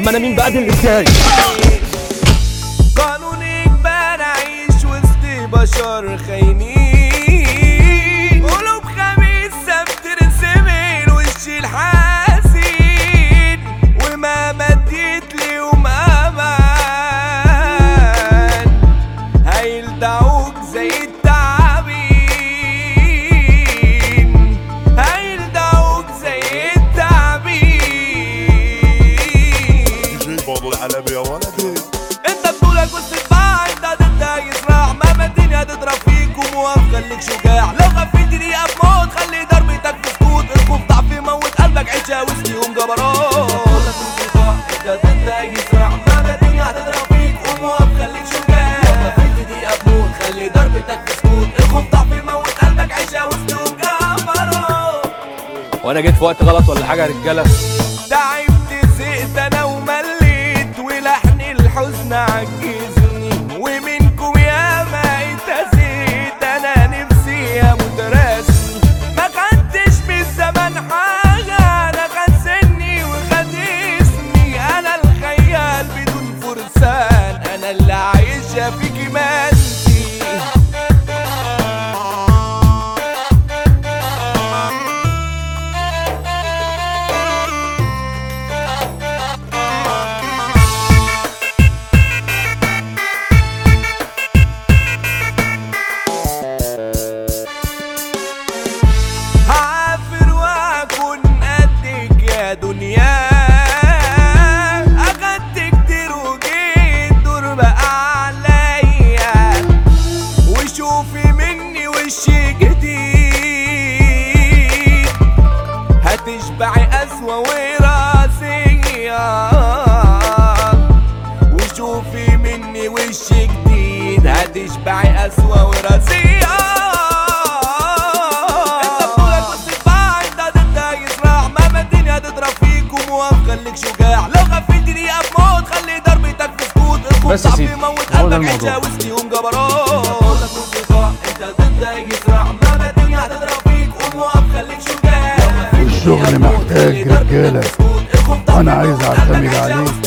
ما انا مين بقى دي اللي ازاي قانون اجبار اعيش وسط بشر خاينين قلوب خميس سبت رسمين وش الحاسين وما مديت ليهم امان هيلدعوك زي التعابين هيلدعوك زي التعابين جي بابا الحلبي يا ولدي انت بطولك واستدفاع انت ضدها يسرع مهما الدنيا تضرب فيك وموقف خليك شجاع لو غفلت دقيقة بموت خلي ضربتك في سكوت الخوف ضعف يموت قلبك عيشها وسطيهم جبروت انت ضدها يسرع مهما الدنيا تضرب فيك وموقف خليك شجاع لو غفلت دقيقة بموت خلي ضربتك في سكوت الخوف ضعف يموت قلبك عيشها وسطيهم جبروت وانا جيت في وقت غلط ولا حاجه يا رجاله تعبت زهقت انا ومليت ولحن الحزن عجزني ومنكم يا ما اتأذيت انا نفسي اموت رسمي ما خدتش من الزمن حاجة انا خد سني وخد اسمي انا الخيال بدون فرسان انا اللي عايشة فيكي ما انتي هعافر واكون قدك يا دنيا اخدت كتير وجيت دور بقى عليا وشوفي مني وش جديد هتشبعي قسوة وراسية وشوفي مني وش جديد هتشبعي قسوة وراسية انت بطولك واستدفاع انت ضدها يسرع مهما الدنيا تضرب فيك وموقف خليك شجاع لو غفلت دقيقة بموت خلي ضربتك في سكوت الخوف بس يا ضعف سيدي، يموت هو ده قلبك الموضوع. عيشها وسطيهم جبروت انت ضدها يسرع مهما الدنيا تضرب فيك وموقف خليك شجاع والشغل محتاج رجالة. وأنا عايز أعتمد عليك.